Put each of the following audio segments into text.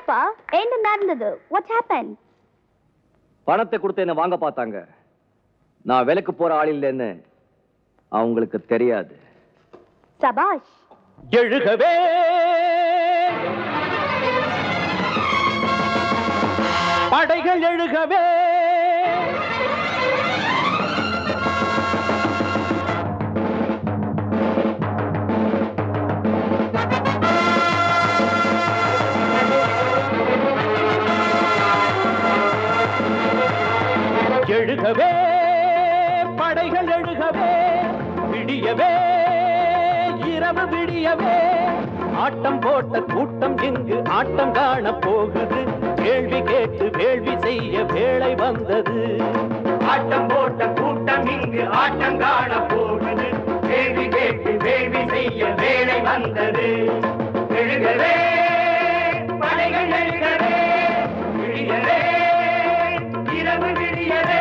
என்னப்பா என்ன நடந்தது வாட் ஹேப்பன் பணத்தை கொடுத்து என்ன வாங்க பார்த்தாங்க நான் விலைக்கு போற ஆள் இல்லைன்னு அவங்களுக்கு தெரியாது சபாஷ் எழுகவே படைகள் எழுகவே எழுகவே படைகள் எழுகவே விடியவே இரவு விடியவே ஆட்டம் போட்ட கூட்டம் இங்கு ஆட்டம் காண போகுது கேள்வி கேட்டு வேள்வி செய்ய வேளை வந்தது ஆட்டம் போட்ட கூட்டம் இங்கு ஆட்டம் காண போகுது கேள்வி கேட்டு வேள்வி செய்ய வேலை வந்தது எழுகவே படைகள் எழுகவே விடியவே இரவு விடியவே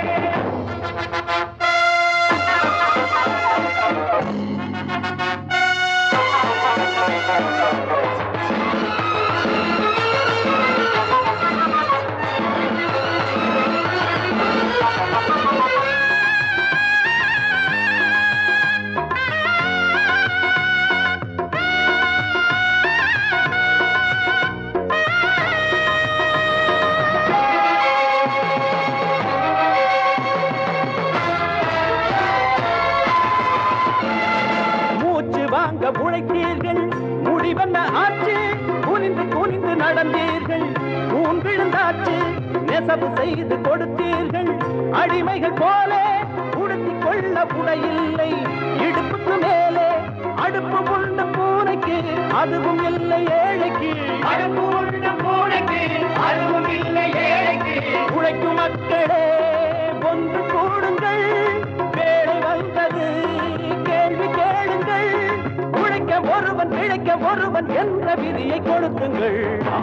மூச்சு வாங்க உழைத்தீர்கள் முடிவென்ன ஆச்சு குனிந்து குனிந்து நடந்தீர்கள் ஊன் விழுந்தாச்சு நெசவு செய்து கொடுத்தீர்கள் அடிமைகள் போல உடுத்திக் கொள்ள புடையில்லை இடுப்புக்கு மேலே அடுப்பு உள்ள பூனைக்கு அதுவும் இல்லை ஏழைக்கு அடுப்பு உள்ள பூனைக்கு அதுவும் இல்லை ஏழைக்கு உழைக்கும் மக்களே ஒன்று கூடுங்கள் வேலை வந்தது கேள்வி கேளுங்கள் உழைக்க ஒருவன் பிழைக்க ஒருவன் என்ற விதியை கொடுத்துங்கள்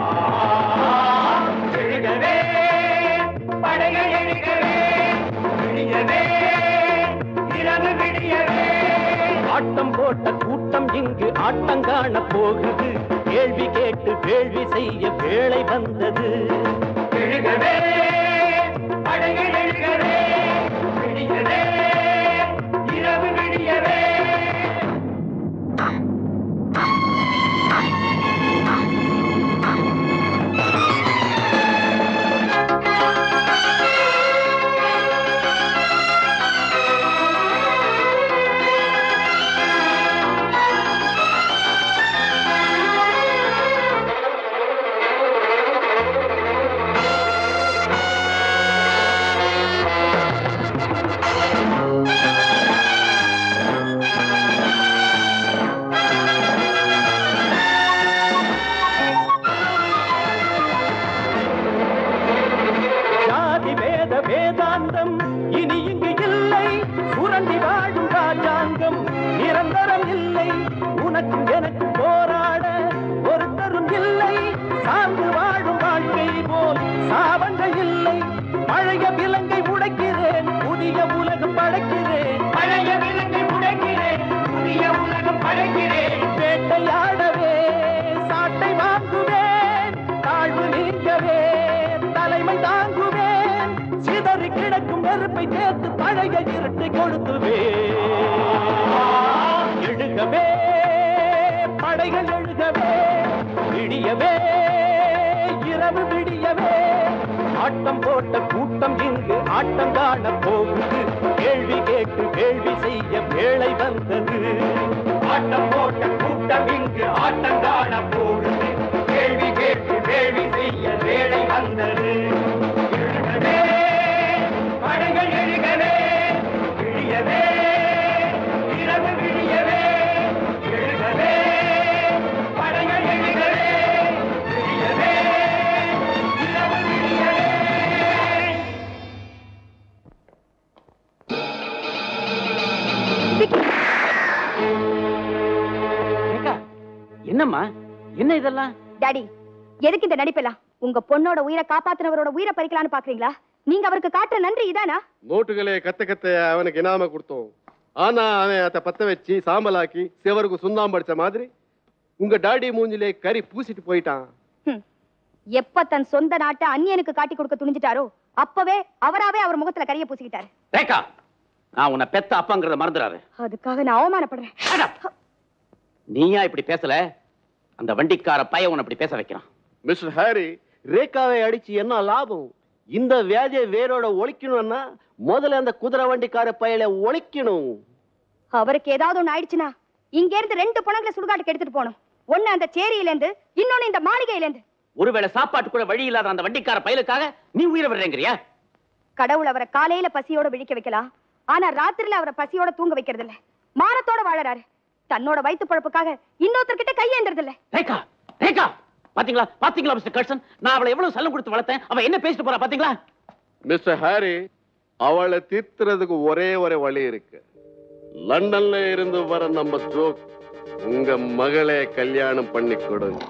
எழுகவே படைகள் எழுகவே விடியவே இரவு விடியவே ஆட்டம் போட்ட கூட்டம் இங்கு ஆட்டம் காண போகுது கேள்வி கேட்டு வேள்வி செய்ய வேளை வந்தது எழுகவே படைகள் எழுகவே விடியவே இரவு விடியவே ஜாதி வேத வேதாந்தம் இனி இங்கு இல்லை சுரண்டி வாழும் ராஜாங்கம் நிரந்தரம் இல்லை உனக்கும் எனக்கும் போராட ஒருத்தரும் இல்லை சார்ந்து வாழும் வாழ்க்கை போல் சாவங்கள் இல்லை பழைய விலங்கை உடைக்கிறேன் புதிய உலகம் படைக்கிறேன் பழைய விலங்கை உடைக்கிறேன் புதிய உலகம் படைக்கிறேன் வேட்டையாடவே சாட்டை வாங்குவேன் தாழ்வு நீங்கவே தலைமை தாங்குவேன் சிதறி கிடக்கும் நெருப்பை சேர்த்து பழைய இருட்டை கொளுத்துவேன் எழுகவே படைகள் எழுகவே விடியவே இரவு விடியவே ஆட்டம் போட்ட கூட்டம் இங்கு ஆட்டம் காண போகுது கேள்வி கேட்டு கேள்வி செய்ய வேளை வந்தது ஆட்டம் போட்ட கூட்டம் இங்கு ஆட்டம் காண போகுது கேள்வி கேட்டு வேள்வி செய்ய வேலை வந்தது எழுகவே படைகள் எழுகவே விடியவே இரவு விடியவே எழுகவே படைகள் எழுகவே விடியவே இரவு விடியவே என்னம்மா என்ன இதெல்லாம் டாடி எதுக்கு இந்த நடிப்பெல்லாம் உங்க பொண்ணோட உயிரை காப்பாத்தினவரோட உயிரை பறிக்கலாம்னு பாக்குறீங்களா நீங்க அவருக்கு காட்டுற நன்றி இதானா நோட்டுகளே கத்த கத்த அவனுக்கு இனாம கொடுத்தோம் ஆனா அவன் அதை பத்த வச்சு சாம்பலாக்கி சிவருக்கு சுண்ணாம்பு அடிச்ச மாதிரி உங்க டாடி மூஞ்சிலே கறி பூசிட்டு போயிட்டான் ஹம். எப்ப தன் சொந்த நாட்டை அந்நியனுக்கு காட்டி கொடுக்க துணிஞ்சிட்டாரோ அப்பவே அவராவே அவர் முகத்துல கரிய பூசிக்கிட்டாரு ரேகா நான் உன்னை பெத்த அப்பாங்கிறத மறந்துடாது அதுக்காக நான் அவமானப்படுறேன் Shut up. நீயா இப்படி பேசல அந்த வண்டிக்கார பையன் உன்னை இப்படி பேச வைக்கிறான் மிஸ்டர் ஹாரி ரேகாவை அடிச்சு என்ன லாபம் இந்த வியாதியை வேரோட ஒழிக்கணும்னா முதல்ல அந்த குதிரை வண்டிக்கார பயலை ஒழிக்கணும் அவருக்கு ஏதாவது ஒண்ணு ஆயிடுச்சுன்னா இங்க இருந்து ரெண்டு பணங்களை சுடுகாட்டுக்கு எடுத்துட்டு போகணும் ஒண்ணு அந்த சேரியில இருந்து இன்னொன்னு இந்த மாளிகையில இருந்து ஒருவேளை சாப்பாட்டு கூட வழி இல்லாத அந்த வண்டிக்கார பயலுக்காக நீ உயிரை விடுறேங்கிறியா கடவுள் அவரை காலையில பசியோட விழிக்க வைக்கலாம் ஆனா ராத்திரில அவரை பசியோட தூங்க வைக்கிறது இல்ல மானத்தோட வாழறாரு தன்னோட வயித்து பழப்புக்காக இன்னொருத்தர்கிட்ட கையேந்திரது இல்ல ரேகா ரேகா பாத்தீங்களா பாத்தீங்களா மிஸ்டர் கர்சன் நான் அவளை எவ்வளவு செல்லம் கொடுத்து வளர்த்தேன் அவ என்ன பேசிட்டு போறா பாத்தீங்களா மிஸ்டர் ஹாரி அவளை தீர்த்துறதுக்கு ஒரே ஒரு வழி இருக்கு லண்டன்ல இருந்து வர நம்ம ஸ்ட்ரோக் உங்க மகளே கல்யாணம் பண்ணி கொடுங்க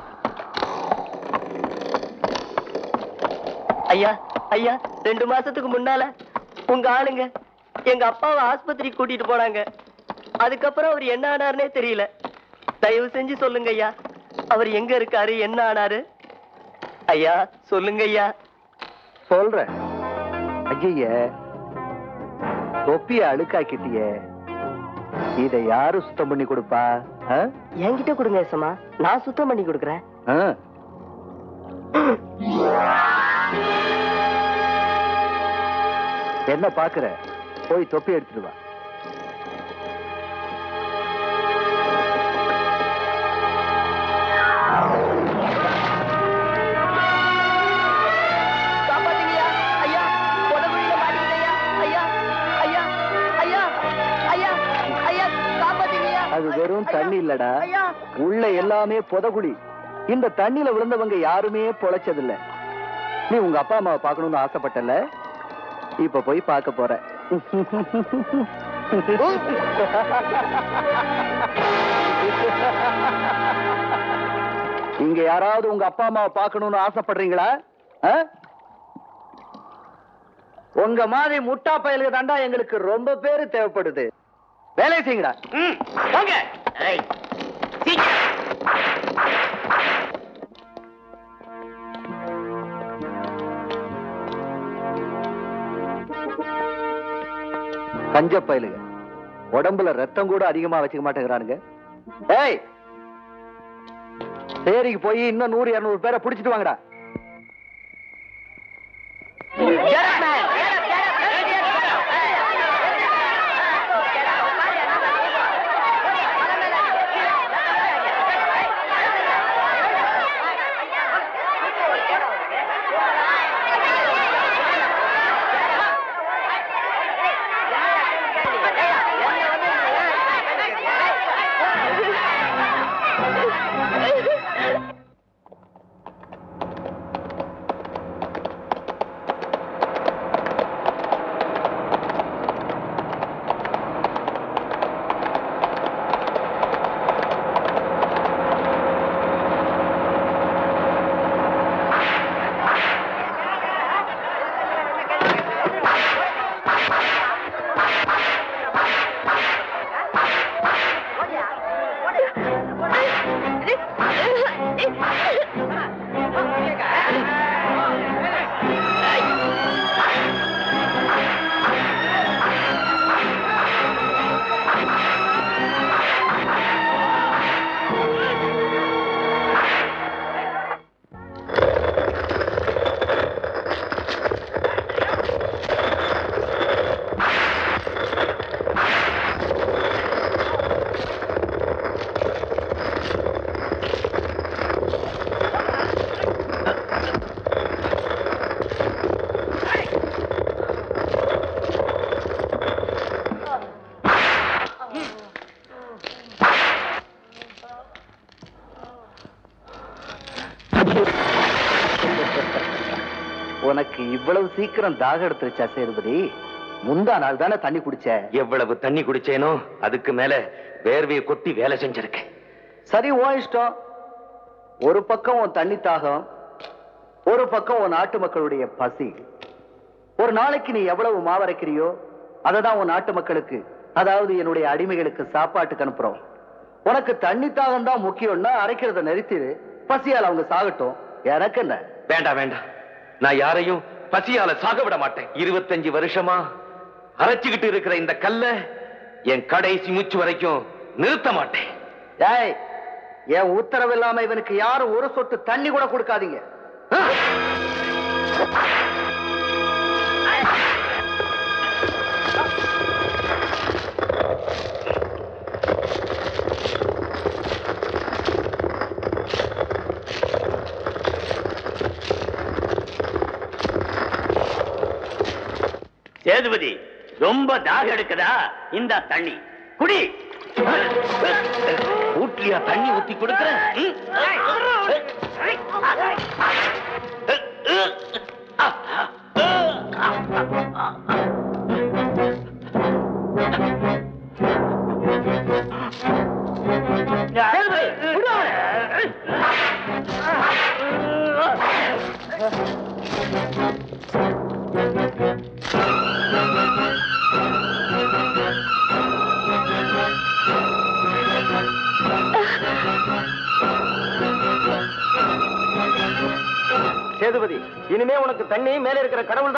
ஐயா ஐயா ரெண்டு மாசத்துக்கு முன்னால உங்க ஆளுங்க எங்க அப்பாவை ஆஸ்பத்திரிக்கு கூட்டிட்டு போனாங்க அதுக்கப்புறம் அவர் என்ன ஆனாருன்னே தெரியல தயவு செஞ்சு சொல்லுங்க ஐயா அவர் எங்க இருக்காரு என்ன ஆனாரு ஐயா சொல்லுங்க ஐயா சொல்றேன் ஐய தொப்பிய அழுக்காக்கிட்டியே இத யாரு சுத்தம் பண்ணி கொடுப்பா ஆ? என்கிட்ட கொடுங்க ஏசமா நான் சுத்தம் பண்ணி கொடுக்குறேன் ஆ. என்ன பாக்குற போய் தொப்பி எடுத்துட்டு வா காப்பாத்துங்கய்யா ஐயா புதகுழியில மாட்டிக்கிட்டேயா ஐயா ஐயா ஐயா ஐயா ஐயா காப்பாத்துங்கய்யா அது வெறும் தண்ணி இல்லடா ஐயா உள்ள எல்லாமே புதகுழி இந்த தண்ணியில விழுந்தவங்க யாருமே பொழைச்சதில்ல நீ உங்க அப்பா அம்மாவை பார்க்கணும்னு ஆசைப்பட்டல இப்ப போய் பார்க்க போற இங்க யாராவது உங்க அப்பா அம்மாவை பார்க்கணும்னு ஆசைப்படுறீங்களா ஆ? உங்க மாதிரி முட்டா பயலுக்கு தாண்டா எங்களுக்கு ரொம்ப பேரு தேவைப்படுது வேலையை செய்யுங்கடா ம், போங்க ஏய், சீக்கிரம். கஞ்ச பயலுங்க உடம்புல ரத்தம் கூட அதிகமா வச்சுக்க மாட்டேங்கிறானுங்க ஏய் சேரிக்கு போய் இன்னும் நூறு இருநூறு பேரை புடிச்சிட்டு வாங்கடா உனக்கு இவ்வளவு சீக்கிரம் தாகம் எடுத்துருச்சா சேதுபதி முந்தா நாள் தானே தண்ணி குடிச்ச எவ்வளவு தண்ணி குடிச்சேனோ அதுக்கு மேல வேர்வையை கொட்டி வேலை செஞ்சிருக்கேன் சரி ஓ இஷ்டம் ஒரு பக்கம் உன் தண்ணி தாகம் ஒரு பக்கம் உன் நாட்டு மக்களுடைய பசி ஒரு நாளைக்கு நீ எவ்வளவு மாவரைக்கிறியோ அதை தான் உன் நாட்டு மக்களுக்கு அதாவது என்னுடைய அடிமைகளுக்கு சாப்பாட்டுக்கு அனுப்புறோம் உனக்கு தண்ணி தாகம் தான் முக்கியம்னா அரைக்கிறத நிறுத்திடு பசியால் அவங்க சாகட்டும் எனக்கு என்ன வேண்டாம் வேண்டாம் நான் யாரையும் பசியால சாக விட மாட்டேன் இருபத்தஞ்சு வருஷமா அரைச்சுக்கிட்டு இருக்கிற இந்த கல்ல என் கடைசி மூச்சு வரைக்கும் நிறுத்த மாட்டேன் ஏய் என் உத்தரவு இல்லாம இவனுக்கு யாரும் ஒரு சொட்டு தண்ணி கூட கொடுக்காதீங்க சேதுபதி ரொம்ப தாக எடுக்குதா இந்த தண்ணி குடி ஊட்லியா தண்ணி ஊத்தி கொடுக்கிறேன் ம்? சேதுபதி இனிமே உனக்கு தண்ணி மேல இருக்கிற கடவுள்